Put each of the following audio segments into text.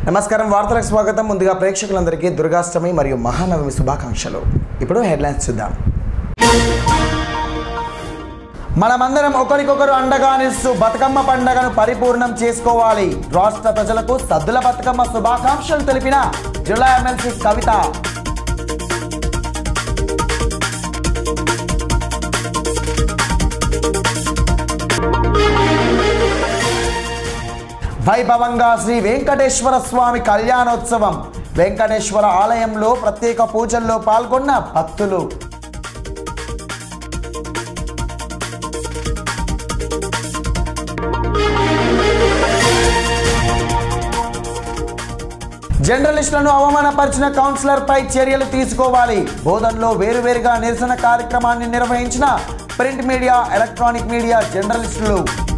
నమస్కారం వార్తలకు స్వాగతం ముందుగా ప్రేక్షకులందరికీ దుర్గాష్టమి మరియు మహానవమి శుభాకాంక్షలు ఇప్పుడు హెడ్లైన్స్ చూద్దాం మనమందరం ఒకరికొకరు అండగా నిలుస్తూ బతుకమ్మ పండుగను పరిపూర్ణం చేసుకోవాలి రాష్ట్ర ప్రజలకు సద్దుల బతుకమ్మ శుభాకాంక్షలు తెలిపిన జిల్లా ఎమ్మెల్సీ కవిత వైభవంగా శ్రీ వెంకటేశ్వర స్వామి కళ్యాణోత్సవం వెంకటేశ్వర ఆలయంలో ప్రత్యేక పూజల్లో పాల్గొన్న భక్తులు జర్నలిస్టులను అవమానపరిచిన కౌన్సిలర్ పై చర్యలు తీసుకోవాలి బోధనలో వేరువేరుగా నిరసన కార్యక్రమాన్ని నిర్వహించిన ప్రింట్ మీడియా ఎలక్ట్రానిక్ మీడియా జర్నలిస్టులు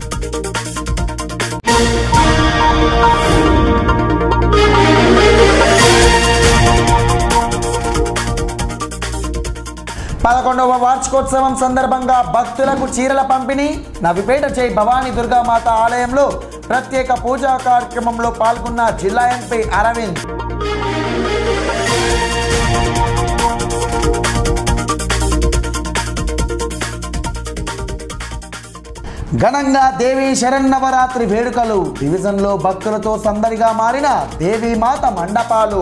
పదకొండవ వార్షికోత్సవం సందర్భంగా భక్తులకు చీరల పంపిణీ నవిపేట జై భవానీ దుర్గామాత ఆలయంలో ప్రత్యేక పూజా కార్యక్రమంలో పాల్గొన్న జిల్లా ఎంపీ అరవింద్ ఘనంగా దేవీ శరన్నవరాత్రి వేడుకలు డివిజన్లో భక్తులతో సందడిగా మారిన దేవీమాత మండపాలు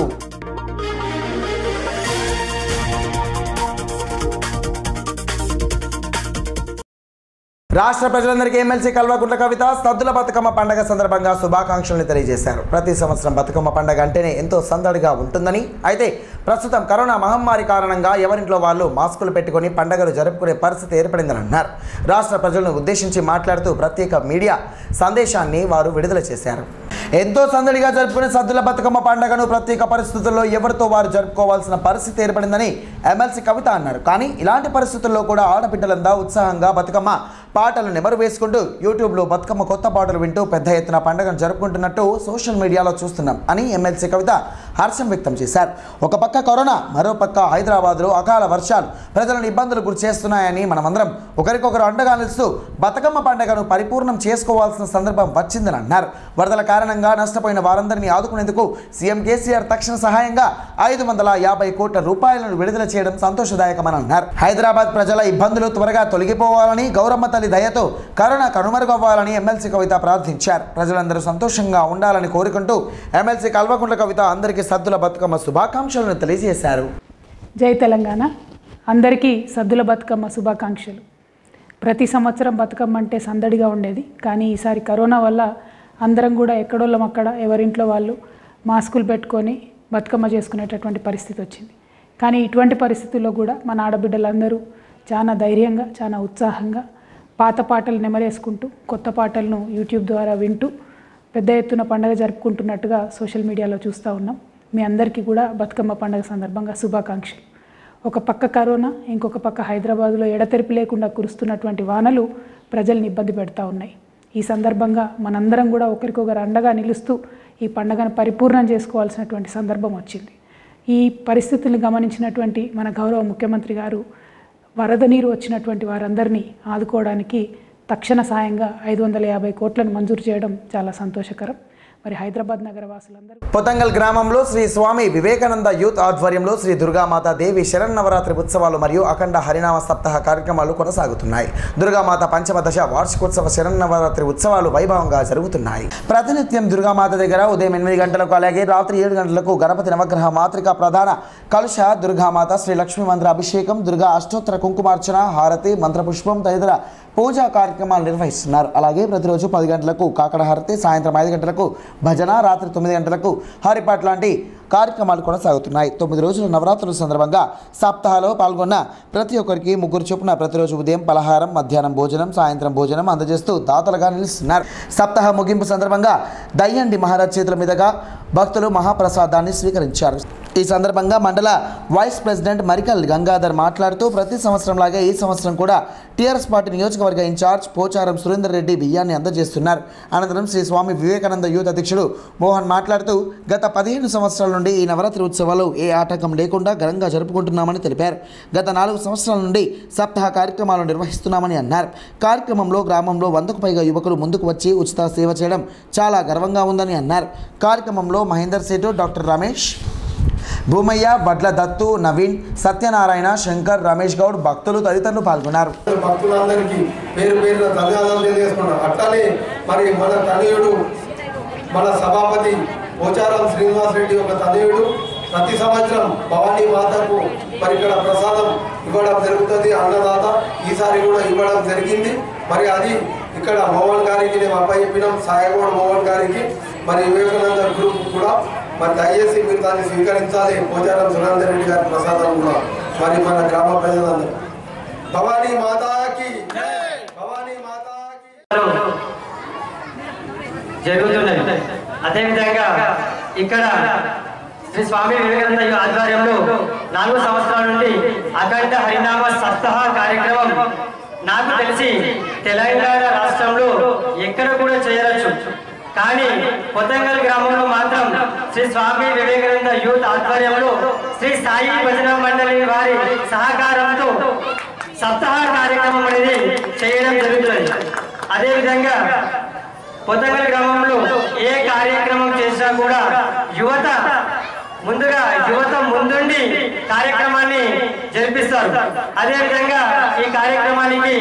రాష్ట్ర ప్రజలందరికీ ఎమ్మెల్సీ కల్వకుంట్ల కవిత సద్దుల బతుకమ్మ పండగ సందర్భంగా శుభాకాంక్షలను తెలియజేశారు ప్రతి సంవత్సరం బతుకమ్మ పండగ అంటేనే ఎంతో సందడిగా ఉంటుందని అయితే ప్రస్తుతం కరోనా మహమ్మారి కారణంగా ఎవరింట్లో వాళ్ళు మాస్కులు పెట్టుకొని పండగలు జరుపుకునే పరిస్థితి ఏర్పడిందని అన్నారు రాష్ట్ర ప్రజలను ఉద్దేశించి మాట్లాడుతూ ప్రత్యేక మీడియా సందేశాన్ని వారు విడుదల చేశారు ఎంతో సందడిగా జరుపుకునే సద్దుల బతుకమ్మ పండుగను ప్రత్యేక పరిస్థితుల్లో ఎవరితో వారు జరుపుకోవాల్సిన పరిస్థితి ఏర్పడిందని ఎమ్మెల్సీ కవిత అన్నారు కానీ ఇలాంటి పరిస్థితుల్లో కూడా ఆడబిడ్డలందా ఉత్సాహంగా బతుకమ్మ పాటలు నెమరు వేసుకుంటూ యూట్యూబ్లో బతుకమ్మ కొత్త పాటలు వింటూ పెద్ద ఎత్తున పండుగను జరుపుకుంటున్నట్టు సోషల్ మీడియాలో చూస్తున్నాం అని ఎమ్మెల్సీ కవిత హర్షం వ్యక్తం చేశారు ఒక పక్క కరోనా మరో పక్క హైదరాబాద్లో అకాల వర్షాలు ప్రజలను ఇబ్బందులు గురి చేస్తున్నాయని మనమందరం ఒకరికొకరు అండగా నిలుస్తూ బతుకమ్మ పండుగను పరిపూర్ణం చేసుకోవాల్సిన సందర్భం వచ్చిందని అన్నారు వరదల కారణంగా నష్టపోయిన వారందరినీ ఆదుకునేందుకు సీఎం కేసీఆర్ తక్షణ సహాయంగా ఐదు వందల యాభై కోట్ల రూపాయలను విడుదల చేయడం సంతోషదాయకమని అన్నారు హైదరాబాద్ ప్రజల ఇబ్బందులు త్వరగా తొలగిపోవాలని గౌరమ్మ తల్లి దయతో కరోనా కనుమరుగవ్వాలని ఎమ్మెల్సీ కవిత ప్రార్థించారు ప్రజలందరూ సంతోషంగా ఉండాలని కోరుకుంటూ ఎమ్మెల్సీ కల్వకుంట్ల కవిత అందరికీ సద్దుల బతుకమ్మ శుభాకాంక్షలను తెలియజేశారు జై తెలంగాణ అందరికీ సద్దుల బతుకమ్మ శుభాకాంక్షలు ప్రతి సంవత్సరం బతుకమ్మ అంటే సందడిగా ఉండేది కానీ ఈసారి కరోనా వల్ల అందరం కూడా ఎక్కడోళ్ళం అక్కడ ఎవరింట్లో వాళ్ళు మాస్కులు పెట్టుకొని బతుకమ్మ చేసుకునేటటువంటి పరిస్థితి వచ్చింది కానీ ఇటువంటి పరిస్థితుల్లో కూడా మన ఆడబిడ్డలందరూ చాలా ధైర్యంగా చాలా ఉత్సాహంగా పాత పాటలు నెమరేసుకుంటూ కొత్త పాటలను యూట్యూబ్ ద్వారా వింటూ పెద్ద ఎత్తున పండగ జరుపుకుంటున్నట్టుగా సోషల్ మీడియాలో చూస్తూ ఉన్నాం మీ అందరికీ కూడా బతుకమ్మ పండగ సందర్భంగా శుభాకాంక్షలు ఒక పక్క కరోనా ఇంకొక పక్క హైదరాబాదులో ఎడతెరిపి లేకుండా కురుస్తున్నటువంటి వానలు ప్రజల్ని ఇబ్బంది పెడతా ఉన్నాయి ఈ సందర్భంగా మనందరం కూడా ఒకరికొకరు అండగా నిలుస్తూ ఈ పండగను పరిపూర్ణం చేసుకోవాల్సినటువంటి సందర్భం వచ్చింది ఈ పరిస్థితుల్ని గమనించినటువంటి మన గౌరవ ముఖ్యమంత్రి గారు వరద నీరు వచ్చినటువంటి వారందరినీ ఆదుకోవడానికి తక్షణ సాయంగా ఐదు వందల యాభై కోట్లను మంజూరు చేయడం చాలా సంతోషకరం మరి హైదరాబాద్ నగర వాసులందరూ పొతంగల్ గ్రామంలో శ్రీ స్వామి వివేకానంద యూత్ ఆధ్వర్యంలో శ్రీ దుర్గామాత దేవి శరన్నవరాత్రి ఉత్సవాలు మరియు అఖండ హరినామ సప్తాహ కార్యక్రమాలు కొనసాగుతున్నాయి దుర్గామాత పంచమ దశ వార్షికోత్సవ శరన్నవరాత్రి ఉత్సవాలు వైభవంగా జరుగుతున్నాయి ప్రతినిత్యం దుర్గామాత దగ్గర ఉదయం ఎనిమిది గంటలకు అలాగే రాత్రి ఏడు గంటలకు గణపతి నవగ్రహ మాతృక ప్రధాన కలుష దుర్గామాత శ్రీ లక్ష్మీ మంత్ర అభిషేకం దుర్గా అష్టోత్తర కుంకుమార్చన హారతి మంత్రపుష్పం తదితర పూజా కార్యక్రమాలు నిర్వహిస్తున్నారు అలాగే ప్రతిరోజు పది గంటలకు కాకడ హారతి సాయంత్రం ఐదు గంటలకు భజన రాత్రి తొమ్మిది గంటలకు హరిపాట్ లాంటి కార్యక్రమాలు కొనసాగుతున్నాయి తొమ్మిది రోజుల నవరాత్రుల సందర్భంగా సప్తాహలో పాల్గొన్న ప్రతి ఒక్కరికి ముగ్గురు చొప్పున ప్రతిరోజు ఉదయం పలహారం మధ్యాహ్నం భోజనం సాయంత్రం భోజనం అందజేస్తూ దాతలుగా నిలుస్తున్నారు సప్తాహ ముగింపు సందర్భంగా దయ్యండి మహారాజ్ చేతుల మీదుగా భక్తులు మహాప్రసాదాన్ని స్వీకరించారు ఈ సందర్భంగా మండల వైస్ ప్రెసిడెంట్ మరికల్ గంగాధర్ మాట్లాడుతూ ప్రతి సంవత్సరంలాగే ఈ సంవత్సరం కూడా టీఆర్ఎస్ పార్టీ నియోజకవర్గ ఇన్ఛార్జ్ పోచారం సురేందర్ రెడ్డి బియ్యాన్ని అందజేస్తున్నారు అనంతరం శ్రీ స్వామి వివేకానంద యూత్ అధ్యక్షుడు మోహన్ మాట్లాడుతూ గత పదిహేను సంవత్సరాల నుండి ఈ నవరాత్రి ఉత్సవాలు ఏ ఆటంకం లేకుండా ఘనంగా జరుపుకుంటున్నామని తెలిపారు గత నాలుగు సంవత్సరాల నుండి సప్తాహ కార్యక్రమాలు నిర్వహిస్తున్నామని అన్నారు కార్యక్రమంలో గ్రామంలో వందకు పైగా యువకులు ముందుకు వచ్చి ఉచిత సేవ చేయడం చాలా గర్వంగా ఉందని అన్నారు కార్యక్రమంలో మహేందర్ సేటు డాక్టర్ రమేష్ భూమయ్య వడ్ల దత్తు నవీన్ సత్యనారాయణ శంకర్ రమేష్ గౌడ్ భక్తులు తదితరులు పాల్గొన్నారు భక్తులందరికీ పేరు పేరున ధన్యవాదాలు తెలియజేసుకుంటాం అట్లానే మరి మన తనయుడు మన సభాపతి పోచారం శ్రీనివాస్ రెడ్డి ఒక తనయుడు ప్రతి సంవత్సరం భవానీ మాతకు మరి ఇక్కడ ప్రసాదం ఇవ్వడం జరుగుతుంది అన్నదాత ఈసారి కూడా ఇవ్వడం జరిగింది మరి అది ఇక్కడ మోహన్ గారికి మేము అబ్బాయి చెప్పినాం సాయగౌడ మోహన్ గారికి మరి వివేకానంద గ్రూప్ కూడా మరి దయచేసి మీరు దాన్ని స్వీకరించాలి పోచారం సురేందర్ రెడ్డి గారి ప్రసాదం కూడా మరి మన గ్రామ ప్రజలందరూ భవానీ మాతాకి భవానీ మాతాకి జరుగుతున్నాయి అదేవిధంగా ఇక్కడ శ్రీ స్వామి వివేకానంద యువ ఆధ్వర్యంలో నాలుగు సంవత్సరాల నుండి అఖండ హరినామ సప్తాహ కార్యక్రమం నాకు తెలిసి తెలంగాణ రాష్ట్రంలో ఎక్కడ కూడా చేయవచ్చు కానీ కొత్తంగల్ గ్రామంలో మాత్రం శ్రీ స్వామి వివేకానంద యూత్ ఆధ్వర్యంలో శ్రీ సాయి భజన మండలి వారి సహకారంతో సప్తాహ కార్యక్రమం అనేది చేయడం జరుగుతుంది అదేవిధంగా కొత్తగల్ గ్రామంలో ఏ కార్యక్రమం చేసినా కూడా యువత ముందుగా యువత ముందుండి కార్యక్రమాన్ని జరిపిస్తారు అదేవిధంగా ఈ కార్యక్రమానికి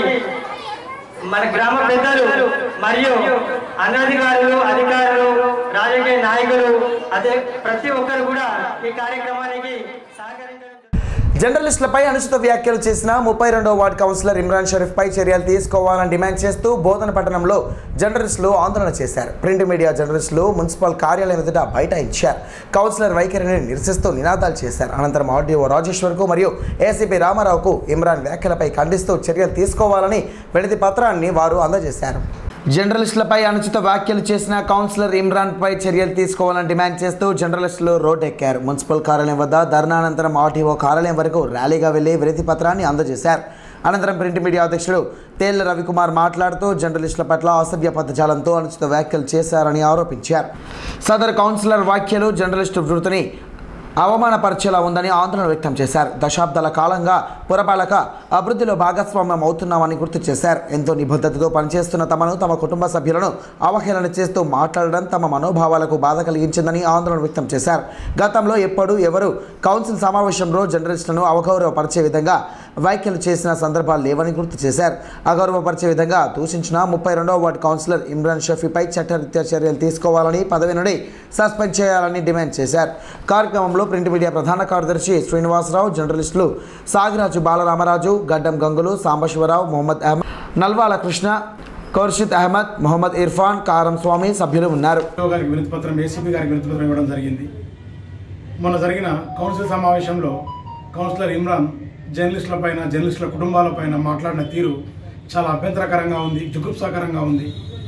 మన గ్రామ పెద్దలు మరియు అనధికారులు అధికారులు రాజకీయ నాయకులు అదే ప్రతి ఒక్కరు కూడా ఈ కార్యక్రమానికి సహకరించడం జర్నలిస్టులపై అనుచిత వ్యాఖ్యలు చేసిన ముప్పై రెండవ వార్డు కౌన్సిలర్ ఇమ్రాన్ షరీఫ్ పై చర్యలు తీసుకోవాలని డిమాండ్ చేస్తూ బోధన పట్టణంలో జర్నలిస్టులు ఆందోళన చేశారు ప్రింట్ మీడియా జర్నలిస్టులు మున్సిపల్ కార్యాలయం ఎదుట బైఠాయించారు కౌన్సిలర్ వైఖరిని నిరసిస్తూ నినాదాలు చేశారు అనంతరం ఆర్డీఓ రాజేశ్వర్కు మరియు ఏసీపీ రామారావుకు ఇమ్రాన్ వ్యాఖ్యలపై ఖండిస్తూ చర్యలు తీసుకోవాలని వినతి పత్రాన్ని వారు అందజేశారు జర్నలిస్టులపై అనుచిత వ్యాఖ్యలు చేసిన కౌన్సిలర్ ఇమ్రాన్పై చర్యలు తీసుకోవాలని డిమాండ్ చేస్తూ జర్నలిస్టులు రోడ్డెక్కారు మున్సిపల్ కార్యాలయం వద్ద ధర్నా అనంతరం ఆర్టీఓ కార్యాలయం వరకు ర్యాలీగా వెళ్లి వినతి పత్రాన్ని అందజేశారు అనంతరం ప్రింట్ మీడియా అధ్యక్షుడు తేళ్ల రవికుమార్ మాట్లాడుతూ జర్నలిస్టుల పట్ల అసభ్య పదజాలంతో అనుచిత వ్యాఖ్యలు చేశారని ఆరోపించారు సదరు కౌన్సిలర్ వ్యాఖ్యలు జర్నలిస్టు వృత్తిని అవమానపరిచేలా ఉందని ఆందోళన వ్యక్తం చేశారు దశాబ్దాల కాలంగా పురపాలక అభివృద్ధిలో భాగస్వామ్యం అవుతున్నామని గుర్తు చేశారు ఎంతో నిబద్ధతతో పనిచేస్తున్న తమను తమ కుటుంబ సభ్యులను అవహేళన చేస్తూ మాట్లాడడం తమ మనోభావాలకు బాధ కలిగించిందని ఆందోళన వ్యక్తం చేశారు గతంలో ఎప్పుడు ఎవరు కౌన్సిల్ సమావేశంలో జర్నలిస్టులను అవగౌరవపరిచే విధంగా వ్యాఖ్యలు చేసిన సందర్భాలు లేవని గుర్తు చేశారు అగౌరవపరిచే విధంగా దూషించిన ముప్పై రెండవ వార్డు కౌన్సిలర్ ఇమ్రాన్ షఫీపై చట్టరీత్యా చర్యలు తీసుకోవాలని పదవి నుండి సస్పెండ్ చేయాలని డిమాండ్ చేశారు కార్యక్రమంలో ప్రింట్ మీడియా ప్రధాన కార్యదర్శి శ్రీనివాసరావు జర్నలిస్టులు సాగిరాజు బాలరామరాజు గడ్డం గంగులు సాంబశివరావు మొహమ్మద్ అహ్మద్ నల్వాల కృష్ణ ఖుర్షిద్ అహ్మద్ మొహమ్మద్ ఇర్ఫాన్ కారం స్వామి సభ్యులు ఉన్నారు ఎంఓ గారికి వినతి పత్రం ఏసీపీ గారికి వినతి పత్రం ఇవ్వడం జరిగింది మొన్న జరిగిన కౌన్సిల్ సమావేశంలో కౌన్సిలర్ ఇమ్రాన్ జర్నలిస్టుల పైన జర్నలిస్టుల కుటుంబాల పైన మాట్లాడిన తీరు చాలా అభ్యంతరకరంగా ఉంది జుగుప్సాకరంగా ఉంది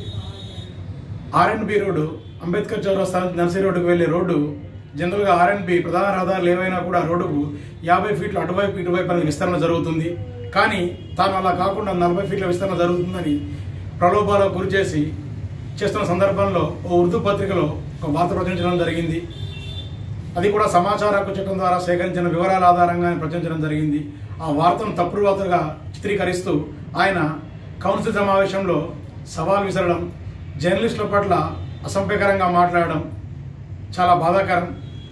ఆర్ఎండ్బి రోడ్డు అంబేద్కర్ చౌరస్తా నుంచి నర్సరీ రోడ్డుకు వెళ్ళే రోడ్డు జనరల్గా ఆర్ఎండ్బి ప్రధాన రహదారులు ఏవైనా కూడా రోడ్డుకు యాభై ఫీట్లు అటువైపు ఇటువైపు అనేది విస్తరణ జరుగుతుంది కానీ తాను అలా కాకుండా నలభై ఫీట్ల విస్తరణ జరుగుతుందని ప్రలోభాలకు గురి చేసి చేస్తున్న సందర్భంలో ఓ ఉర్దూ పత్రికలో ఒక వార్త ప్రచురించడం జరిగింది అది కూడా సమాచార హక్కు చట్టం ద్వారా సేకరించిన వివరాల ఆధారంగా ఆయన ప్రచురించడం జరిగింది ఆ వార్తను తప్పుడు వార్తగా చిత్రీకరిస్తూ ఆయన కౌన్సిల్ సమావేశంలో సవాల్ విసరడం జర్నలిస్టుల పట్ల అసభ్యకరంగా మాట్లాడడం చాలా బాధాకరం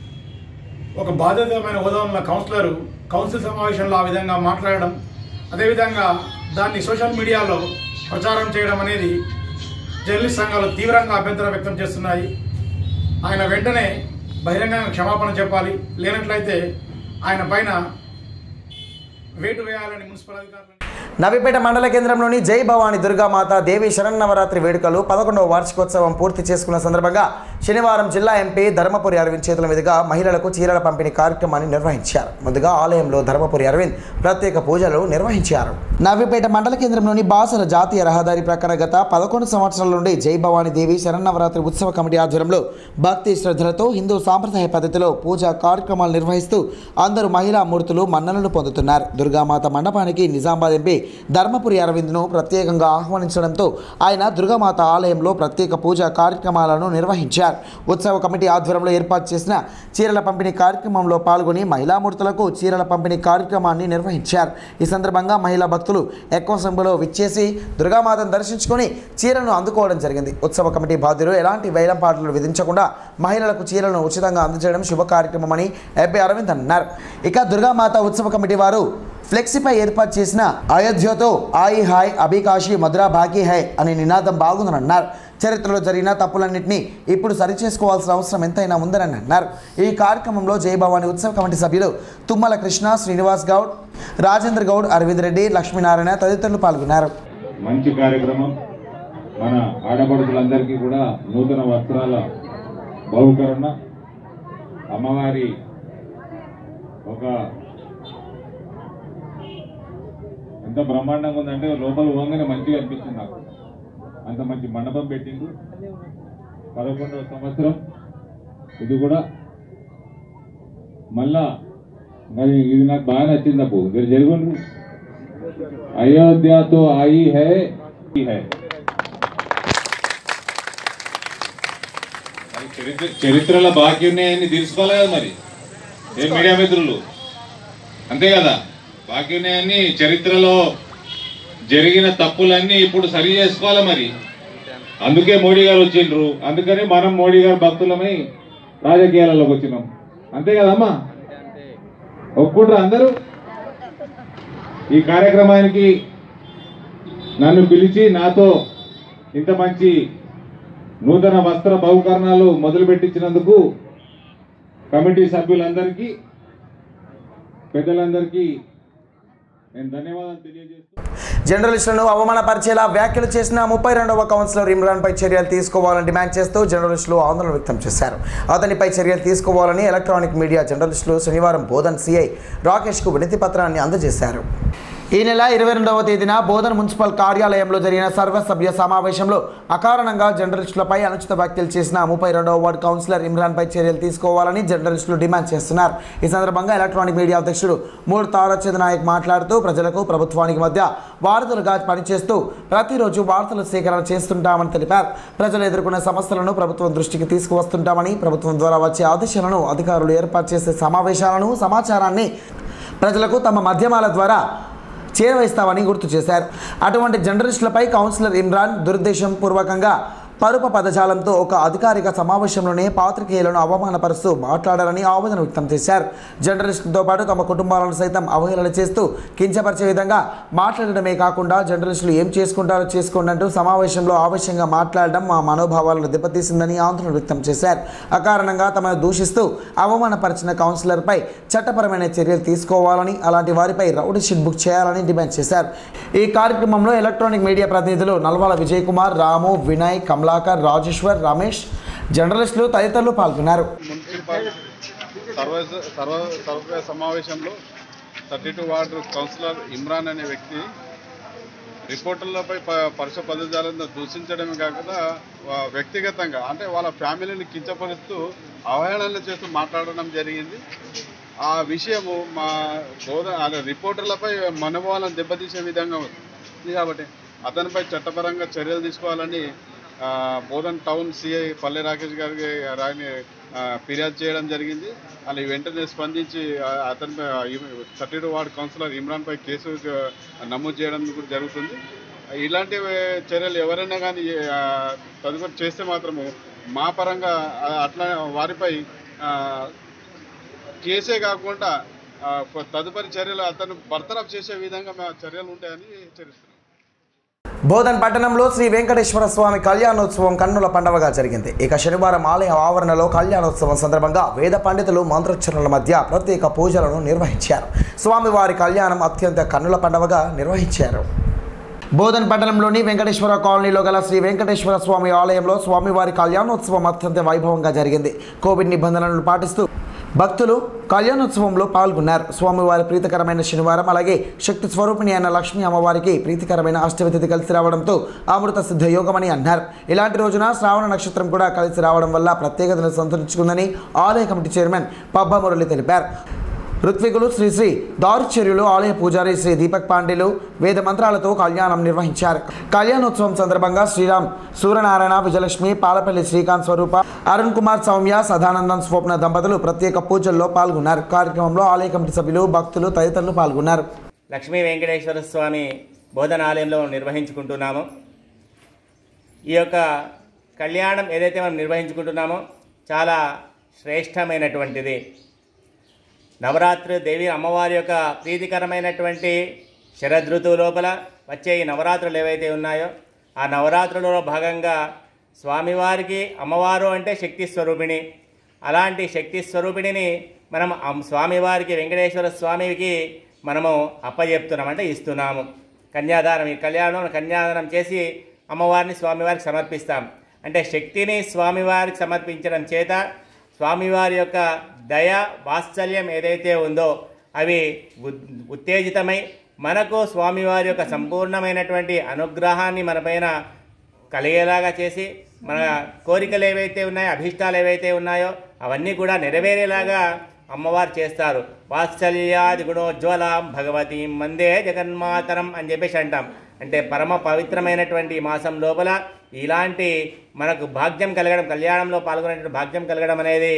ఒక బాధ్యతమైన హోదా ఉన్న కౌన్సిలర్ కౌన్సిల్ సమావేశంలో ఆ విధంగా మాట్లాడడం అదేవిధంగా దాన్ని సోషల్ మీడియాలో ప్రచారం చేయడం అనేది జర్నలిస్ట్ సంఘాలు తీవ్రంగా అభ్యంతరం వ్యక్తం చేస్తున్నాయి ఆయన వెంటనే బహిరంగంగా క్షమాపణ చెప్పాలి లేనట్లయితే ఆయన పైన వేటు వేయాలని మున్సిపల్ అధికారులు నవిపేట మండల కేంద్రంలోని జై భవాని దుర్గామాత దేవి శరన్నవరాత్రి వేడుకలు పదకొండవ వార్షికోత్సవం పూర్తి చేసుకున్న సందర్భంగా శనివారం జిల్లా ఎంపీ ధర్మపురి అరవింద్ చేతుల మీదుగా మహిళలకు చీరల పంపిణీ కార్యక్రమాన్ని నిర్వహించారు ముందుగా ఆలయంలో ధర్మపురి అరవింద్ ప్రత్యేక పూజలు నిర్వహించారు నవ్విపేట మండల కేంద్రంలోని బాసర జాతీయ రహదారి ప్రక్కన గత పదకొండు సంవత్సరాల నుండి జై భవానీ దేవి శరన్నవరాత్రి ఉత్సవ కమిటీ ఆధ్వర్యంలో భక్తి శ్రద్ధలతో హిందూ సాంప్రదాయ పద్ధతిలో పూజా కార్యక్రమాలు నిర్వహిస్తూ అందరూ మహిళా మూర్తులు మన్ననలు పొందుతున్నారు దుర్గామాత మండపానికి నిజామాబాద్ ఎంపీ ధర్మపురి అరవింద్ను ప్రత్యేకంగా ఆహ్వానించడంతో ఆయన దుర్గామాత ఆలయంలో ప్రత్యేక పూజా కార్యక్రమాలను నిర్వహించారు ఉత్సవ కమిటీ ఆధ్వర్యంలో ఏర్పాటు చేసిన చీరల పంపిణీ కార్యక్రమంలో పాల్గొని మహిళామూర్తులకు చీరల పంపిణీ కార్యక్రమాన్ని నిర్వహించారు ఈ సందర్భంగా మహిళా భక్తులు ఎక్కువ సంఖ్యలో విచ్చేసి దుర్గామాతను దర్శించుకొని చీరలను అందుకోవడం జరిగింది ఉత్సవ కమిటీ బాధ్యులు ఎలాంటి వేలంపాటలు విధించకుండా మహిళలకు చీరలను ఉచితంగా అందజేయడం శుభ కార్యక్రమమని ఎంపీ అరవింద్ అన్నారు ఇక దుర్గామాత ఉత్సవ కమిటీ వారు ఫ్లెక్సీపై ఏర్పాటు చేసిన అయోధ్యతో ఆయి హాయ్ అభికాషి మధురా బాకీ హై అనే నినాదం బాగుందని అన్నారు చరిత్రలో జరిగిన తప్పులన్నింటినీ ఇప్పుడు సరిచేసుకోవాల్సిన అవసరం ఎంతైనా ఉందని అన్నారు ఈ కార్యక్రమంలో జయభవాని ఉత్సవ కమిటీ సభ్యులు తుమ్మల కృష్ణ శ్రీనివాస్ గౌడ్ రాజేంద్ర గౌడ్ అరవింద్ రెడ్డి లక్ష్మీనారాయణ తదితరులు పాల్గొన్నారు మంచి కార్యక్రమం మన ఆడపడుచులందరికీ కూడా నూతన వస్త్రాల బహుకరణ అమ్మవారి ఒక ఎంత బ్రహ్మాండంగా ఉందంటే లోపల పోగానే మంచిగా అనిపించింది నాకు అంత మంచి మండపం పెట్టిండు పదకొండవ సంవత్సరం ఇది కూడా మళ్ళా మరి ఇది నాకు బాగా నచ్చింది అప్పు జర జరుగుండ్రు अयोध्या तो आई है ही है మరి చరిత్ర చరిత్రలో బాకీ ఉన్నాయని తెలుసుకోవాలి కదా మరి ఏ మీడియా మిత్రులు అంతే కదా బాకీ ఉన్నాయని చరిత్రలో జరిగిన తప్పులన్నీ ఇప్పుడు సరి చేసుకోవాలి మరి అందుకే మోడీ గారు వచ్చిండ్రు అందుకని మనం మోడీ గారు భక్తులమై రాజకీయాలలోకి వచ్చినాం అంతే కదమ్మా ఒప్పుకుంటారు అందరూ ఈ కార్యక్రమానికి నన్ను పిలిచి నాతో ఇంత మంచి నూతన వస్త్ర బహుకరణాలు మొదలు పెట్టించినందుకు కమిటీ సభ్యులందరికీ పెద్దలందరికీ నేను ధన్యవాదాలు తెలియజేస్తూ జర్నలిస్టులను అవమానపరిచేలా వ్యాఖ్యలు చేసిన ముప్పై రెండవ కౌన్సిలర్ ఇమ్రాన్పై చర్యలు తీసుకోవాలని డిమాండ్ చేస్తూ జర్నలిస్టులు ఆందోళన వ్యక్తం చేశారు అతనిపై చర్యలు తీసుకోవాలని ఎలక్ట్రానిక్ మీడియా జర్నలిస్టులు శనివారం బోధన్ సిఐ రాకేష్కు వినతి పత్రాన్ని అందజేశారు ఈ నెల ఇరవై రెండవ తేదీన బోధన్ మున్సిపల్ కార్యాలయంలో జరిగిన సర్వసభ్య సమావేశంలో అకారణంగా జర్నలిస్టులపై అనుచిత వ్యాఖ్యలు చేసిన ముప్పై రెండవ వార్డు కౌన్సిలర్ ఇమ్రాన్పై చర్యలు తీసుకోవాలని జర్నలిస్టులు డిమాండ్ చేస్తున్నారు ఈ సందర్భంగా ఎలక్ట్రానిక్ మీడియా అధ్యక్షుడు మూడు తారాచంద్ర నాయక్ మాట్లాడుతూ ప్రజలకు ప్రభుత్వానికి మధ్య వారధులుగా పనిచేస్తూ ప్రతిరోజు వార్తల సేకరణ చేస్తుంటామని తెలిపారు ప్రజలు ఎదుర్కొన్న సమస్యలను ప్రభుత్వం దృష్టికి తీసుకువస్తుంటామని ప్రభుత్వం ద్వారా వచ్చే ఆదేశాలను అధికారులు ఏర్పాటు చేసే సమావేశాలను సమాచారాన్ని ప్రజలకు తమ మాధ్యమాల ద్వారా చేరవేస్తామని గుర్తు చేశారు అటువంటి జర్నలిస్టులపై కౌన్సిలర్ ఇమ్రాన్ దురుద్దేశం పూర్వకంగా పరుప పదజాలంతో ఒక అధికారిక సమావేశంలోనే పాత్రికేయులను అవమానపరుస్తూ మాట్లాడారని ఆవేదన వ్యక్తం చేశారు జర్నలిస్టులతో పాటు తమ కుటుంబాలను సైతం అవహేళన చేస్తూ కించపరిచే విధంగా మాట్లాడడమే కాకుండా జర్నలిస్టులు ఏం చేసుకుంటారో చేసుకోండి అంటూ సమావేశంలో ఆవేశంగా మాట్లాడడం మా మనోభావాలను దెబ్బతీసిందని ఆందోళన వ్యక్తం చేశారు అకారణంగా తమను దూషిస్తూ అవమానపరిచిన కౌన్సిలర్పై చట్టపరమైన చర్యలు తీసుకోవాలని అలాంటి వారిపై రౌడీ షీట్ బుక్ చేయాలని డిమాండ్ చేశారు ఈ కార్యక్రమంలో ఎలక్ట్రానిక్ మీడియా ప్రతినిధులు నల్వాల విజయ్ కుమార్ రాము వినయ్ కమలాకర్ రాజేశ్వర్ రమేష్ జర్నలిస్టులు తదితరులు పాల్గొన్నారు మున్సిపల్ సర్వ సర్వ సర్వ సమావేశంలో thirty two ward councillor Imran అనే వ్యక్తి రిపోర్టర్లపై ప- పరుష పదజాలను దూషించడమే కాకుండా వా- వ్యక్తిగతంగా అంటే వాళ్ళ ఫ్యామిలీని కించపరుస్తూ అవహేళనలు చేస్తూ మాట్లాడడం జరిగింది ఆ విషయము మా బోధ అదే రిపోర్టర్లపై మనోభావాలను దెబ్బతీసే విధంగా ఉంది కాబట్టి అతనిపై చట్టపరంగా చర్యలు తీసుకోవాలని ఆ, బోధన్ టౌన్ సిఐ పల్లె రాకేష్ గారికి రాని ఆ, ఫిర్యాదు చేయడం జరిగింది వాళ్ళు వెంటనే స్పందించి ఆ, అతనిపై థర్టీ టూ వార్డ్ కౌన్సిలర్ ఇమ్రాన్పై కేసు ఆ, నమోదు చేయడం కూడా జరుగుతుంది ఇలాంటి చర్యలు ఎవరైనా కానీ ఆ, తదుపరి చేస్తే మాత్రము మా పరంగా ఆ, అట్లా వారిపై ఆ, కేసే కాకుండా ఆ, తదుపరి చర్యలు అతను బర్తరఫ్ చేసే విధంగా మా చర్యలు ఉంటాయని హెచ్చరిస్తున్నాం బోధన్ పట్టణంలో శ్రీ వెంకటేశ్వర స్వామి కళ్యాణోత్సవం కన్నుల పండవగా జరిగింది ఇక శనివారం ఆలయ ఆవరణలో కళ్యాణోత్సవం సందర్భంగా వేద పండితులు మంత్రోచ్చరణల మధ్య ప్రత్యేక పూజలను నిర్వహించారు స్వామివారి కళ్యాణం అత్యంత కన్నుల పండవగా నిర్వహించారు బోధన్ పట్టణంలోని వెంకటేశ్వర కాలనీలో గల శ్రీ వెంకటేశ్వర స్వామి ఆలయంలో స్వామివారి కళ్యాణోత్సవం అత్యంత వైభవంగా జరిగింది కోవిడ్ నిబంధనలను పాటిస్తూ భక్తులు కళ్యాణోత్సవంలో పాల్గొన్నారు స్వామివారి ప్రీతికరమైన శనివారం అలాగే శక్తి స్వరూపిణి అయిన లక్ష్మీ అమ్మవారికి ప్రీతికరమైన అష్టవితిథి కలిసి రావడంతో అమృత సిద్ధ యోగమని అన్నారు ఇలాంటి రోజున శ్రావణ నక్షత్రం కూడా కలిసి రావడం వల్ల ప్రత్యేకతను సంతరించుకుందని ఆలయ కమిటీ చైర్మన్ పబ్బ మురళి తెలిపారు ఋత్వికులు శ్రీ శ్రీ దారుచర్యులు ఆలయ పూజారి శ్రీ దీపక్ పాండేలు వేద మంత్రాలతో కళ్యాణం నిర్వహించారు కళ్యాణోత్సవం సందర్భంగా శ్రీరామ్ సూర్యనారాయణ విజయలక్ష్మి పాలపల్లి శ్రీకాంత్ స్వరూప అరుణ్ కుమార్ సౌమ్య సదానందన్ స్వప్న దంపతులు ప్రత్యేక పూజల్లో పాల్గొన్నారు కార్యక్రమంలో ఆలయ కమిటీ సభ్యులు భక్తులు తదితరులు పాల్గొన్నారు లక్ష్మీ వెంకటేశ్వర స్వామి బోధనాలయంలో నిర్వహించుకుంటున్నాము ఈ యొక్క కళ్యాణం ఏదైతే మనం నిర్వహించుకుంటున్నామో చాలా శ్రేష్టమైనటువంటిది నవరాత్రి దేవి అమ్మవారి యొక్క ప్రీతికరమైనటువంటి శరదృతువు లోపల వచ్చే ఈ నవరాత్రులు ఏవైతే ఉన్నాయో ఆ నవరాత్రులలో భాగంగా స్వామివారికి అమ్మవారు అంటే శక్తి స్వరూపిణి అలాంటి శక్తి స్వరూపిణిని మనం అమ్- స్వామివారికి వెంకటేశ్వర స్వామికి మనము అప్పజెప్తున్నాం అంటే ఇస్తున్నాము కన్యాదానం ఈ కళ్యాణం కన్యాదానం చేసి అమ్మవారిని స్వామివారికి సమర్పిస్తాం అంటే శక్తిని స్వామివారికి సమర్పించడం చేత స్వామివారి యొక్క దయ వాత్సల్యం ఏదైతే ఉందో అవి ఉద్- ఉత్తేజితమై మనకు స్వామివారి యొక్క సంపూర్ణమైనటువంటి అనుగ్రహాన్ని మనపైన కలిగేలాగా చేసి మన కోరికలు ఏవైతే ఉన్నాయో అభీష్టాలు ఏవైతే ఉన్నాయో అవన్నీ కూడా నెరవేరేలాగా అమ్మవారు చేస్తారు వాత్సల్యాది గుణోజ్వలం భగవతీం మందే జగన్మాతరం అని చెప్పేసి అంటాం అంటే పరమ పవిత్రమైనటువంటి ఈ మాసం లోపల ఇలాంటి మనకు భాగ్యం కలగడం కళ్యాణంలో పాల్గొనేటువంటి భాగ్యం కలగడం అనేది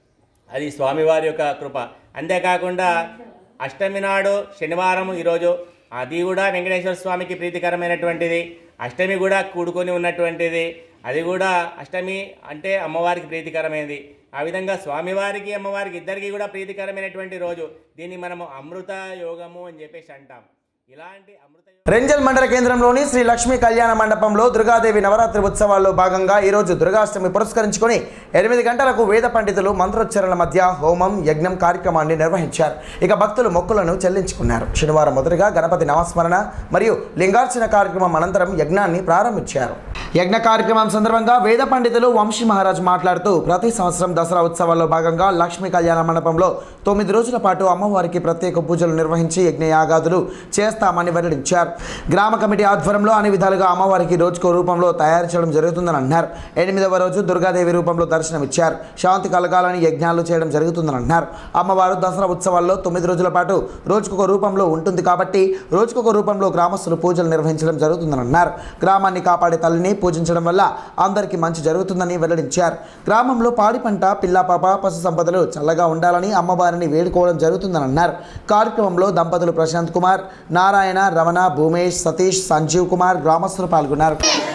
అది స్వామివారి యొక్క కృప అంతేకాకుండా అష్టమి నాడు శనివారం ఈరోజు అది కూడా వెంకటేశ్వర స్వామికి ప్రీతికరమైనటువంటిది అష్టమి కూడా కూడుకొని ఉన్నటువంటిది అది కూడా అష్టమి అంటే అమ్మవారికి ప్రీతికరమైనది ఆ విధంగా స్వామివారికి అమ్మవారికి ఇద్దరికి కూడా ప్రీతికరమైనటువంటి రోజు దీన్ని మనము అమృత యోగము అని చెప్పేసి అంటాం ఇలాంటి అమృత రెంజల్ మండల కేంద్రంలోని శ్రీ లక్ష్మీ కళ్యాణ మండపంలో దుర్గాదేవి నవరాత్రి ఉత్సవాల్లో భాగంగా ఈరోజు దుర్గాష్టమి పురస్కరించుకొని ఎనిమిది గంటలకు వేద పండితులు మంత్రోచ్చరణల మధ్య హోమం యజ్ఞం కార్యక్రమాన్ని నిర్వహించారు ఇక భక్తులు మొక్కులను చెల్లించుకున్నారు శనివారం మొదటగా గణపతి నామస్మరణ మరియు లింగార్చన కార్యక్రమం అనంతరం యజ్ఞాన్ని ప్రారంభించారు యజ్ఞ కార్యక్రమం సందర్భంగా వేద పండితులు వంశీ మహారాజ్ మాట్లాడుతూ ప్రతి సంవత్సరం దసరా ఉత్సవాల్లో భాగంగా లక్ష్మీ కళ్యాణ మండపంలో తొమ్మిది రోజుల పాటు అమ్మవారికి ప్రత్యేక పూజలు నిర్వహించి యజ్ఞ యాగాదులు చేస్తామని వెల్లడించారు గ్రామ కమిటీ ఆధ్వర్యంలో అన్ని విధాలుగా అమ్మవారికి రోజుకో రూపంలో తయారు చేయడం జరుగుతుందని అన్నారు ఎనిమిదవ రోజు దుర్గాదేవి రూపంలో దర్శనమిచ్చారు శాంతి కలగాలని యజ్ఞాలు చేయడం జరుగుతుందని అన్నారు అమ్మవారు దసరా ఉత్సవాల్లో తొమ్మిది రోజుల పాటు రోజుకొక రూపంలో ఉంటుంది కాబట్టి రోజుకొక రూపంలో గ్రామస్తులు పూజలు నిర్వహించడం జరుగుతుందని అన్నారు గ్రామాన్ని కాపాడే తల్లిని పూజించడం వల్ల అందరికీ మంచి జరుగుతుందని వెల్లడించారు గ్రామంలో పాడి పంట పిల్లాపాప పశు సంపదలు చల్లగా ఉండాలని అమ్మవారిని వేడుకోవడం జరుగుతుందని అన్నారు కార్యక్రమంలో దంపతులు ప్రశాంత్ కుమార్ నారాయణ రమణ భూమేష్ సతీష్ సంజీవ్ కుమార్ గ్రామస్తులు పాల్గొన్నారు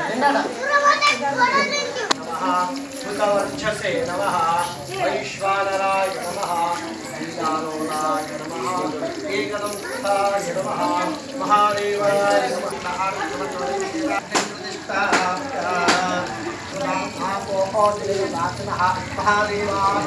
భూతవర్చసే నమ వైశ్వానరాయ నమ ఈశానోనాయ నమ ఏకదంతాయ నమ మహాదేవాయ నమ మహాదేవాయ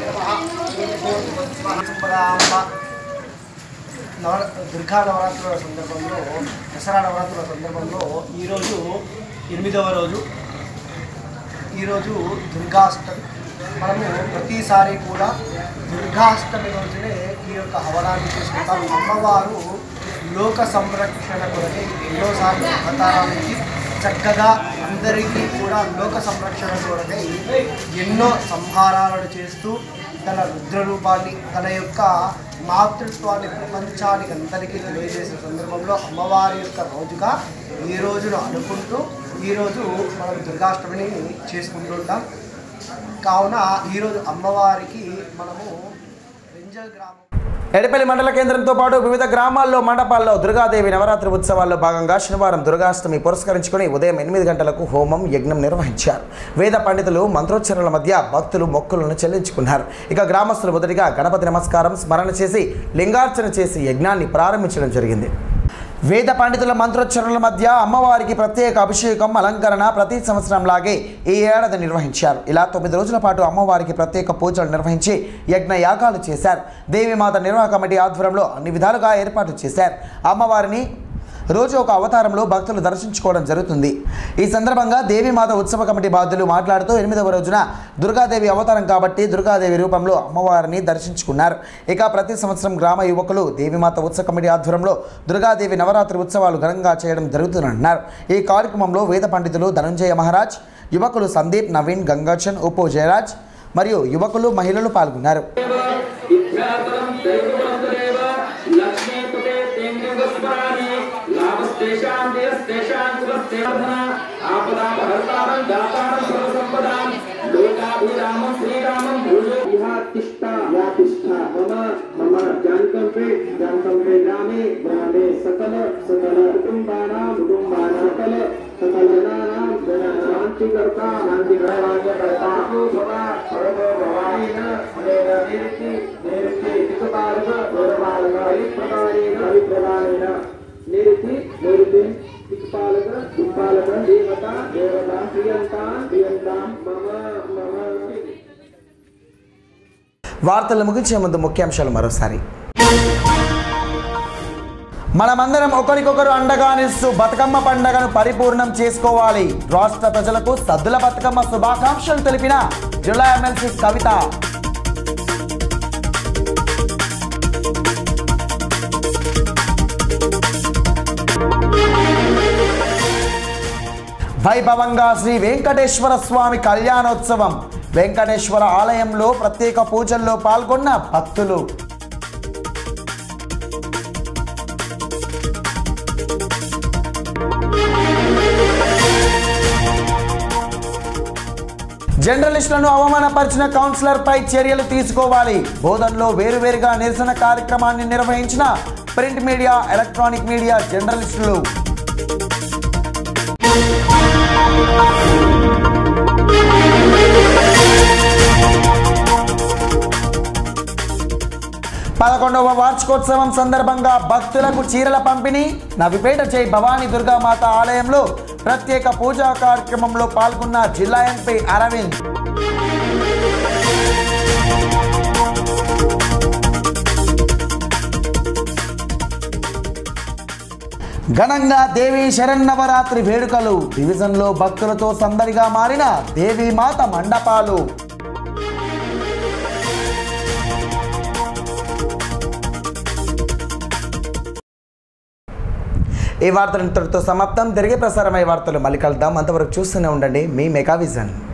నమ నవ దుర్గా నవరాత్రుల సందర్భంలో దసరా నవరాత్రుల సందర్భంలో ఈరోజు ఎనిమిదవ రోజు ఈరోజు దుర్గాష్టమి మనము ప్రతిసారి కూడా దుర్గాష్టమి రోజునే ఈ యొక్క హవనాన్ని చేసుకుంటాం అమ్మవారు లోక సంరక్షణ కొరకై ఎన్నోసార్లు అవతారాలకి చక్కగా అందరికీ కూడా లోక సంరక్షణ కొరకై ఎన్నో సంహారాలను చేస్తూ తన రుద్రరూపాన్ని తన యొక్క మాతృత్వాన్ని ప్రపంచానికి అందరికీ తెలియజేసే సందర్భంలో అమ్మవారి యొక్క రోజుగా ఈ రోజును అనుకుంటూ ఈరోజు మనం దుర్గాష్టమిని చేసుకుంటుంటాం కావున ఈరోజు అమ్మవారికి మనము రెంజల్ గ్రామం ఎడపల్లి మండల కేంద్రంతో పాటు వివిధ గ్రామాల్లో మండపాల్లో దుర్గాదేవి నవరాత్రి ఉత్సవాల్లో భాగంగా శనివారం దుర్గాష్టమి పురస్కరించుకుని ఉదయం ఎనిమిది గంటలకు హోమం యజ్ఞం నిర్వహించారు వేద పండితులు మంత్రోచ్చరణల మధ్య భక్తులు మొక్కులను చెల్లించుకున్నారు ఇక గ్రామస్తులు మొదటిగా గణపతి నమస్కారం స్మరణ చేసి లింగార్చన చేసి యజ్ఞాన్ని ప్రారంభించడం జరిగింది వేద పండితుల మంత్రోచ్చరణల మధ్య అమ్మవారికి ప్రత్యేక అభిషేకం అలంకరణ ప్రతి సంవత్సరం లాగే ఈ ఏడాది నిర్వహించారు ఇలా తొమ్మిది రోజుల పాటు అమ్మవారికి ప్రత్యేక పూజలు నిర్వహించి యజ్ఞ యాగాలు చేశారు దేవిమాత నిర్వాహక కమిటీ ఆధ్వర్యంలో అన్ని విధాలుగా ఏర్పాటు చేశారు అమ్మవారిని రోజు ఒక అవతారంలో భక్తులు దర్శించుకోవడం జరుగుతుంది ఈ సందర్భంగా దేవీమాత ఉత్సవ కమిటీ బాధ్యులు మాట్లాడుతూ ఎనిమిదవ రోజున దుర్గాదేవి అవతారం కాబట్టి దుర్గాదేవి రూపంలో అమ్మవారిని దర్శించుకున్నారు ఇక ప్రతి సంవత్సరం గ్రామ యువకులు దేవీమాత ఉత్సవ కమిటీ ఆధ్వర్యంలో దుర్గాదేవి నవరాత్రి ఉత్సవాలు ఘనంగా చేయడం జరుగుతుందన్నారు ఈ కార్యక్రమంలో వేద పండితులు ధనంజయ మహారాజ్ యువకులు సందీప్ నవీన్ గంగాచన్ ఉప్పు జయరాజ్ మరియు యువకులు మహిళలు పాల్గొన్నారు గ్రామే గ్రామే సకల సకల కుటుంబానాం కుటుంబానాం సకల సకల జనానాం జనానాం శాంతికర్త శాంతికర్త భవ సర్వో భవాయేన అనేన నిరుక్తి నిరుక్తి దిక్పాలక దూరపాలక హరిప్రదాయేన హరిప్రదాయేన నిరుక్తి నిరుక్తి దిక్పాలక దిక్పాలక దేవత దేవత ప్రియంత ప్రియంత మమ మమ వార్తలు ముగించే ముందు ముఖ్యాంశాలు మరోసారి మనమందరం ఒకరికొకరు అండగా నిలుస్తూ బతుకమ్మ పండగను పరిపూర్ణం చేసుకోవాలి రాష్ట్ర ప్రజలకు సద్దుల బతుకమ్మ శుభాకాంక్షలు తెలిపిన జిల్లా ఎమ్మెల్సీ కవిత వైభవంగా శ్రీ వెంకటేశ్వర స్వామి కళ్యాణోత్సవం వెంకటేశ్వర ఆలయంలో ప్రత్యేక పూజల్లో పాల్గొన్న భక్తులు జర్నలిస్టులను అవమానపరిచిన కౌన్సిలర్ పై చర్యలు తీసుకోవాలి బోధనలో వేరువేరుగా నిరసన కార్యక్రమాన్ని నిర్వహించిన ప్రింట్ మీడియా ఎలక్ట్రానిక్ మీడియా జర్నలిస్టులు పదకొండవ వార్షికోత్సవం సందర్భంగా భక్తులకు చీరల పంపిణీ నవిపేట జై భవానీ దుర్గామాత ఆలయంలో ప్రత్యేక పూజా కార్యక్రమంలో పాల్గొన్న జిల్లా ఎంపీ అరవింద్ ఘనంగా దేవి శరన్నవరాత్రి వేడుకలు డివిజన్లో భక్తులతో సందడిగా మారిన దేవీమాత మండపాలు ఈ వార్తలు ఇంతటితో సమాప్తం తిరిగి ప్రసారమయ్యే వార్తలు మళ్ళీ కలుద్దాం అంతవరకు చూస్తూనే ఉండండి మీ మెగా విజన్